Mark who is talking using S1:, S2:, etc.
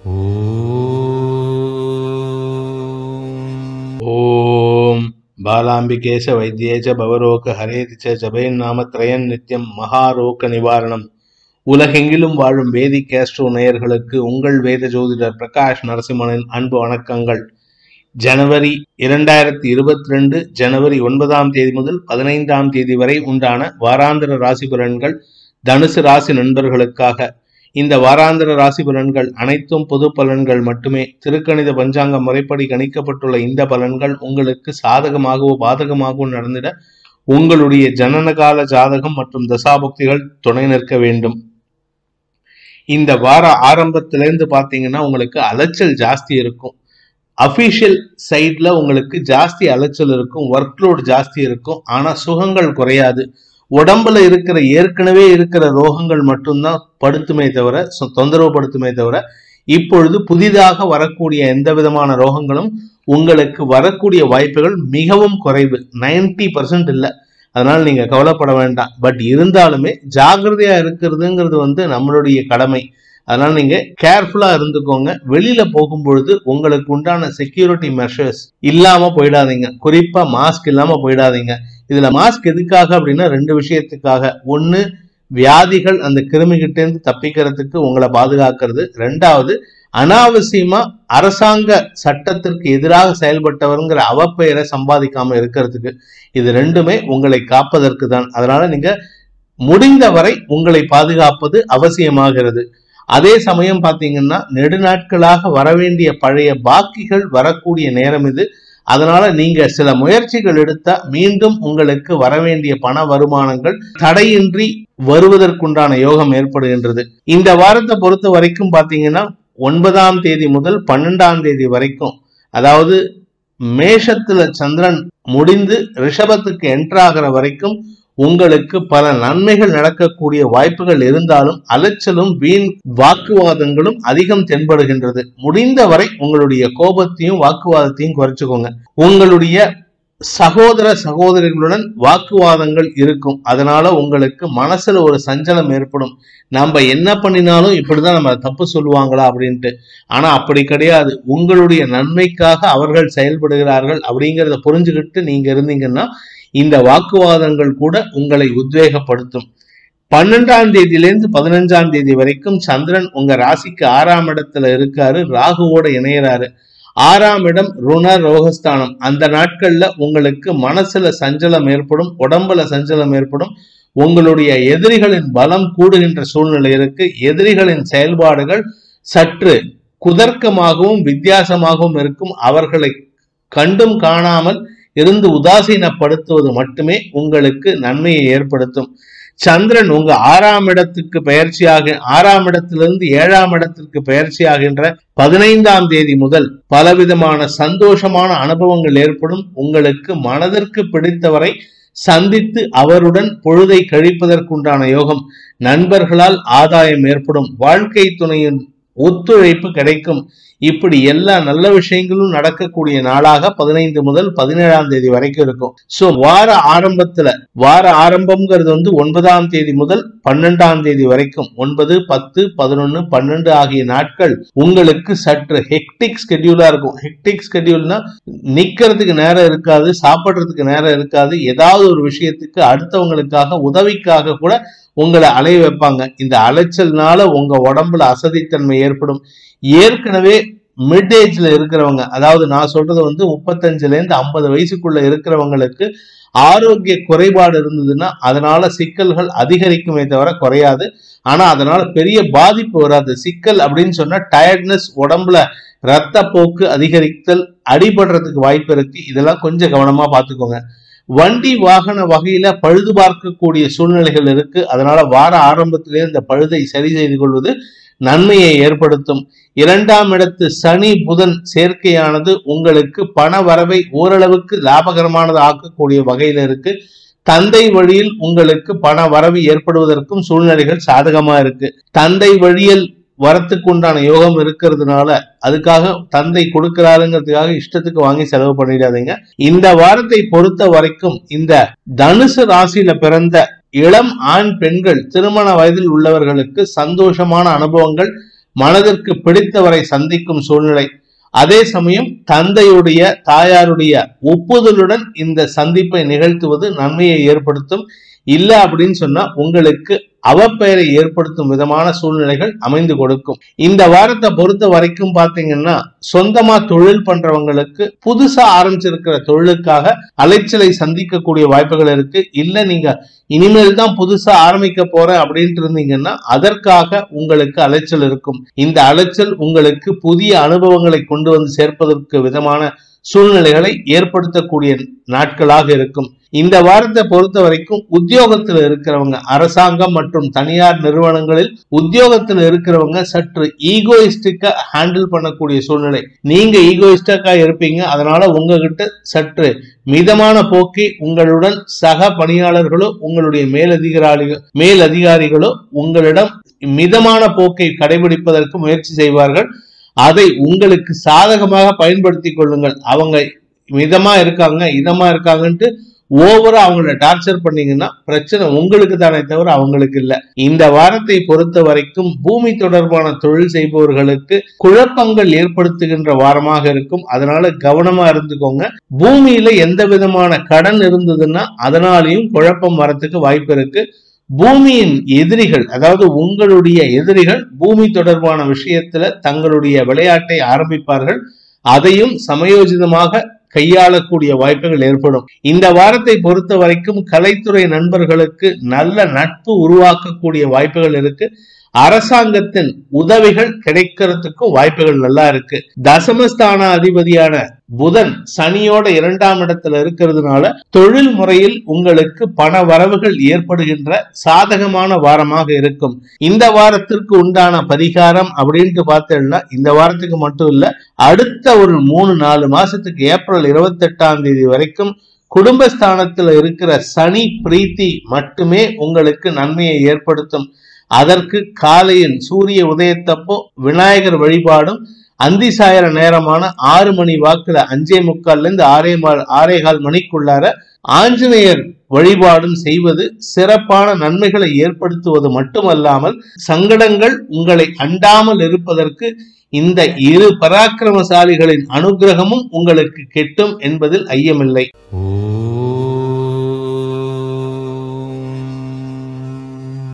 S1: ஓம் பாலாம்பிகேச வைத்தியேச பவரோக ஹரேதி ச ஜபேன் நாம திரயன் நித்யம் மகாரோக நிவாரணம் உலகெங்கிலும் வாழும் வேதி கேஸ்ட்ரோ நேயர்களுக்கு உங்கள் வேத ஜோதிடர் பிரகாஷ் நரசிம்மனின் அன்பு வணக்கங்கள் ஜனவரி இரண்டாயிரத்தி இருபத்தி ரெண்டு ஜனவரி ஒன்பதாம் தேதி முதல் பதினைந்தாம் தேதி வரை உண்டான வாராந்திர ராசி பலன்கள் தனுசு ராசி நண்பர்களுக்காக இந்த வாராந்திர ராசி பலன்கள் அனைத்தும் பொது பலன்கள் மட்டுமே திருக்கணித பஞ்சாங்க முறைப்படி கணிக்கப்பட்டுள்ள இந்த பலன்கள் உங்களுக்கு சாதகமாகவோ பாதகமாகவோ நடந்திட உங்களுடைய ஜனனகால ஜாதகம் மற்றும் தசாபுக்திகள் துணை நிற்க வேண்டும் இந்த வார ஆரம்பத்திலேருந்து பார்த்தீங்கன்னா உங்களுக்கு அலைச்சல் ஜாஸ்தி இருக்கும் அஃபிஷியல் சைட்ல உங்களுக்கு ஜாஸ்தி அலைச்சல் இருக்கும் ஒர்க் லோட் ஜாஸ்தி இருக்கும் ஆனா சுகங்கள் குறையாது உடம்புல இருக்கிற ஏற்கனவே இருக்கிற ரோகங்கள் மட்டும்தான் படுத்துமே தவிர சொ- தொந்தரவு படுத்துமே தவிர இப்பொழுது புதிதாக வரக்கூடிய எந்த விதமான ரோகங்களும் உங்களுக்கு வரக்கூடிய வாய்ப்புகள் மிகவும் குறைவு 90% பர்சன்ட் இல்லை அதனால நீங்க கவலைப்பட வேண்டாம் பட் இருந்தாலுமே ஜாகிரதையா இருக்கிறதுங்கிறது வந்து நம்மளுடைய கடமை அதனால நீங்க கேர்ஃபுல்லா இருந்துக்கோங்க வெளியில போகும்பொழுது உங்களுக்கு உண்டான செக்யூரிட்டி மெஷர்ஸ் இல்லாம போயிடாதீங்க குறிப்பா மாஸ்க் இல்லாம போயிடாதீங்க இதுல மாஸ்க் எதுக்காக அப்படின்னா ரெண்டு விஷயத்துக்காக ஒண்ணு வியாதிகள் அந்த கிருமிகிட்ட இருந்து தப்பிக்கிறதுக்கு உங்களை பாதுகாக்கிறது ரெண்டாவது அனாவசியமா அரசாங்க சட்டத்திற்கு எதிராக செயல்பட்டவருங்கிற அவப்பெயரை சம்பாதிக்காம இருக்கிறதுக்கு இது ரெண்டுமே உங்களை காப்பதற்கு தான் அதனால நீங்க முடிந்தவரை உங்களை பாதுகாப்பது அவசியமாகிறது அதே சமயம் பாத்தீங்கன்னா நெடுநாட்களாக வரவேண்டிய பழைய பாக்கிகள் வரக்கூடிய நேரம் இது அதனால நீங்க சில முயற்சிகள் எடுத்தா மீண்டும் உங்களுக்கு வரவேண்டிய பண வருமானங்கள் தடையின்றி வருவதற்குண்டான யோகம் ஏற்படுகின்றது இந்த வாரத்தை பொறுத்த வரைக்கும் பாத்தீங்கன்னா ஒன்பதாம் தேதி முதல் பன்னெண்டாம் தேதி வரைக்கும் அதாவது மேஷத்துல சந்திரன் முடிந்து ரிஷபத்துக்கு என்ட்ராகிற வரைக்கும் உங்களுக்கு பல நன்மைகள் நடக்கக்கூடிய வாய்ப்புகள் இருந்தாலும் அலைச்சலும் வீண் வாக்குவாதங்களும் அதிகம் தென்படுகின்றது முடிந்தவரை உங்களுடைய கோபத்தையும் வாக்குவாதத்தையும் குறைச்சுக்கோங்க உங்களுடைய சகோதர சகோதரிகளுடன் வாக்குவாதங்கள் இருக்கும் அதனால உங்களுக்கு மனசுல ஒரு சஞ்சலம் ஏற்படும் நம்ம என்ன பண்ணினாலும் இப்படிதான் நம்ம தப்பு சொல்லுவாங்களா அப்படின்ட்டு ஆனா அப்படி கிடையாது உங்களுடைய நன்மைக்காக அவர்கள் செயல்படுகிறார்கள் அப்படிங்கிறத புரிஞ்சுக்கிட்டு நீங்க இருந்தீங்கன்னா இந்த வாக்குவாதங்கள் கூட உங்களை உத்வேகப்படுத்தும் பன்னெண்டாம் தேதியிலேருந்து பதினஞ்சாம் தேதி வரைக்கும் சந்திரன் உங்க ராசிக்கு ஆறாம் இடத்துல இருக்காரு ராகுவோட இணையறாரு ஆறாம் இடம் ருண ரோகஸ்தானம் அந்த நாட்கள்ல உங்களுக்கு மனசுல சஞ்சலம் ஏற்படும் உடம்புல சஞ்சலம் ஏற்படும் உங்களுடைய எதிரிகளின் பலம் கூடுகின்ற சூழ்நிலை இருக்கு எதிரிகளின் செயல்பாடுகள் சற்று குதர்க்கமாகவும் வித்தியாசமாகவும் இருக்கும் அவர்களை கண்டும் காணாமல் இருந்து உதாசீனப்படுத்துவது மட்டுமே உங்களுக்கு நன்மையை ஏற்படுத்தும் சந்திரன் உங்க ஆறாம் இடத்துக்கு பெயர்ச்சியாக ஆறாம் இடத்திலிருந்து ஏழாம் இடத்திற்கு பெயர்ச்சியாகின்ற பதினைந்தாம் தேதி முதல் பலவிதமான சந்தோஷமான அனுபவங்கள் ஏற்படும் உங்களுக்கு மனதிற்கு பிடித்தவரை சந்தித்து அவருடன் பொழுதை கழிப்பதற்குண்டான யோகம் நண்பர்களால் ஆதாயம் ஏற்படும் வாழ்க்கை துணையின் ஒத்துழைப்பு கிடைக்கும் இப்படி எல்லா நல்ல விஷயங்களும் நடக்கக்கூடிய நாளாக பதினைந்து முதல் பதினேழாம் தேதி வரைக்கும் இருக்கும் சோ வார ஆரம்பத்துல வார ஆரம்பம்ங்கிறது வந்து ஒன்பதாம் தேதி முதல் பன்னெண்டாம் தேதி வரைக்கும் ஒன்பது பத்து பதினொன்னு பன்னெண்டு ஆகிய நாட்கள் உங்களுக்கு சற்று ஹெக்டிக் ஸ்கெடியூலா இருக்கும் ஹெக்டிக் ஸ்கெடியூல்னா நிக்கிறதுக்கு நேரம் இருக்காது சாப்பிடுறதுக்கு நேரம் இருக்காது ஏதாவது ஒரு விஷயத்துக்கு அடுத்தவங்களுக்காக உதவிக்காக கூட உங்களை அலைய வைப்பாங்க இந்த அலைச்சல்னால உங்க உடம்புல அசதித்தன்மை ஏற்படும் ஏற்கனவே மிட் ஏஜ்ல இருக்கிறவங்க அதாவது நான் சொல்றது வந்து முப்பத்தஞ்சுல இருந்து ஐம்பது வயசுக்குள்ள இருக்கிறவங்களுக்கு ஆரோக்கிய குறைபாடு இருந்ததுன்னா அதனால சிக்கல்கள் அதிகரிக்குமே தவிர குறையாது ஆனா அதனால பெரிய பாதிப்பு வராது சிக்கல் அப்படின்னு சொன்னா டயர்ட்னஸ் உடம்புல ரத்த போக்கு அதிகரித்தல் அடிபடுறதுக்கு வாய்ப்பு இருக்கு இதெல்லாம் கொஞ்சம் கவனமா பார்த்துக்கோங்க வண்டி வாகன வகையில பழுது பார்க்கக்கூடிய சூழ்நிலைகள் இருக்கு அதனால வார ஆரம்பத்திலே இந்த பழுதை சரி செய்து கொள்வது நன்மையை ஏற்படுத்தும் இரண்டாம் இடத்து சனி புதன் சேர்க்கையானது உங்களுக்கு பண வரவை ஓரளவுக்கு லாபகரமானது ஆக்கக்கூடிய வகையில இருக்கு தந்தை வழியில் உங்களுக்கு பண வரவு ஏற்படுவதற்கும் சூழ்நிலைகள் சாதகமா இருக்கு தந்தை வழியில் வரத்துக்கு உண்டான யோகம் இருக்கிறதுனால அதுக்காக தந்தை கொடுக்கிறாருங்கிறதுக்காக இஷ்டத்துக்கு வாங்கி செலவு பண்ணிடாதீங்க இந்த வாரத்தை பொறுத்த வரைக்கும் இந்த தனுசு ராசியில பிறந்த இளம் ஆண் பெண்கள் திருமண வயதில் உள்ளவர்களுக்கு சந்தோஷமான அனுபவங்கள் மனதிற்கு பிடித்தவரை சந்திக்கும் சூழ்நிலை அதே சமயம் தந்தையுடைய தாயாருடைய ஒப்புதலுடன் இந்த சந்திப்பை நிகழ்த்துவது நன்மையை ஏற்படுத்தும் இல்ல அப்படின்னு சொன்னா உங்களுக்கு அவப்பெயரை ஏற்படுத்தும் விதமான சூழ்நிலைகள் அமைந்து கொடுக்கும் இந்த வாரத்தை பொறுத்த வரைக்கும் பாத்தீங்கன்னா சொந்தமா தொழில் பண்றவங்களுக்கு புதுசா ஆரம்பிச்சிருக்கிற தொழிலுக்காக அலைச்சலை சந்திக்கக்கூடிய வாய்ப்புகள் இருக்கு இல்ல நீங்க இனிமேல் தான் புதுசா ஆரம்பிக்க போறேன் அப்படின்ட்டு இருந்தீங்கன்னா அதற்காக உங்களுக்கு அலைச்சல் இருக்கும் இந்த அலைச்சல் உங்களுக்கு புதிய அனுபவங்களை கொண்டு வந்து சேர்ப்பதற்கு விதமான சூழ்நிலைகளை ஏற்படுத்தக்கூடிய நாட்களாக இருக்கும் இந்த வாரத்தை பொறுத்த வரைக்கும் உத்தியோகத்தில் இருக்கிறவங்க அரசாங்கம் மற்றும் தனியார் நிறுவனங்களில் உத்தியோகத்தில் இருக்கிறவங்க சற்று ஈகோயிஸ்டிக்கா ஹேண்டில் பண்ணக்கூடிய சூழ்நிலை நீங்க ஈகோயிஸ்டிக்கா இருப்பீங்க அதனால உங்ககிட்ட சற்று மிதமான போக்கை உங்களுடன் சக பணியாளர்களோ உங்களுடைய மேலதிகாரிகள் மேலதிகாரிகளோ உங்களிடம் மிதமான போக்கை கடைபிடிப்பதற்கு முயற்சி செய்வார்கள் அதை உங்களுக்கு சாதகமாக பயன்படுத்தி கொள்ளுங்கள் அவங்க மிதமா இருக்காங்க இதமா இருக்காங்கன்ட்டு ஓவரா அவங்கள டார்ச்சர் பண்ணீங்கன்னா பிரச்சனை உங்களுக்கு தானே தவிர அவங்களுக்கு இல்ல இந்த வாரத்தை பொறுத்த வரைக்கும் பூமி தொடர்பான தொழில் செய்பவர்களுக்கு குழப்பங்கள் ஏற்படுத்துகின்ற வாரமாக இருக்கும் அதனால கவனமா இருந்துக்கோங்க பூமியில எந்த விதமான கடன் இருந்ததுன்னா அதனாலையும் குழப்பம் வரத்துக்கு வாய்ப்பு இருக்கு பூமியின் எதிரிகள் அதாவது உங்களுடைய எதிரிகள் பூமி தொடர்பான விஷயத்துல தங்களுடைய விளையாட்டை ஆரம்பிப்பார்கள் அதையும் சமயோஜிதமாக கையாளக்கூடிய வாய்ப்புகள் ஏற்படும் இந்த வாரத்தை பொறுத்த வரைக்கும் கலைத்துறை நண்பர்களுக்கு நல்ல நட்பு உருவாக்கக்கூடிய வாய்ப்புகள் இருக்கு அரசாங்கத்தின் உதவிகள் கிடைக்கிறதுக்கும் வாய்ப்புகள் நல்லா இருக்கு தசமஸ்தான அதிபதியான புதன் சனியோட இரண்டாம் இடத்துல இருக்கிறதுனால தொழில் முறையில் உங்களுக்கு பண வரவுகள் ஏற்படுகின்ற சாதகமான வாரமாக இருக்கும் இந்த வாரத்திற்கு உண்டான பரிகாரம் அப்படின்ட்டு பார்த்தேன்னா இந்த வாரத்துக்கு மட்டும் இல்ல அடுத்த ஒரு மூணு நாலு மாசத்துக்கு ஏப்ரல் இருபத்தி எட்டாம் தேதி வரைக்கும் குடும்பஸ்தானத்துல இருக்கிற சனி பிரீத்தி மட்டுமே உங்களுக்கு நன்மையை ஏற்படுத்தும் அதற்கு காலையில் சூரிய உதயத்தப்போ விநாயகர் வழிபாடும் அந்தி சாயர நேரமான ஆறு மணி வாக்குல அஞ்சே முக்கால்ல இருந்து ஆறே மா- ஆறே கால் மணிக்குள்ளார ஆஞ்சநேயர் வழிபாடும் செய்வது சிறப்பான நன்மைகளை ஏற்படுத்துவது மட்டுமல்லாமல் சங்கடங்கள் உங்களை அண்டாமல் இருப்பதற்கு இந்த இரு பராக்கிரமசாலிகளின் அனுக்கிரகமும் உங்களுக்கு கெட்டும் என்பதில் ஐயமில்லை
S2: ஓம்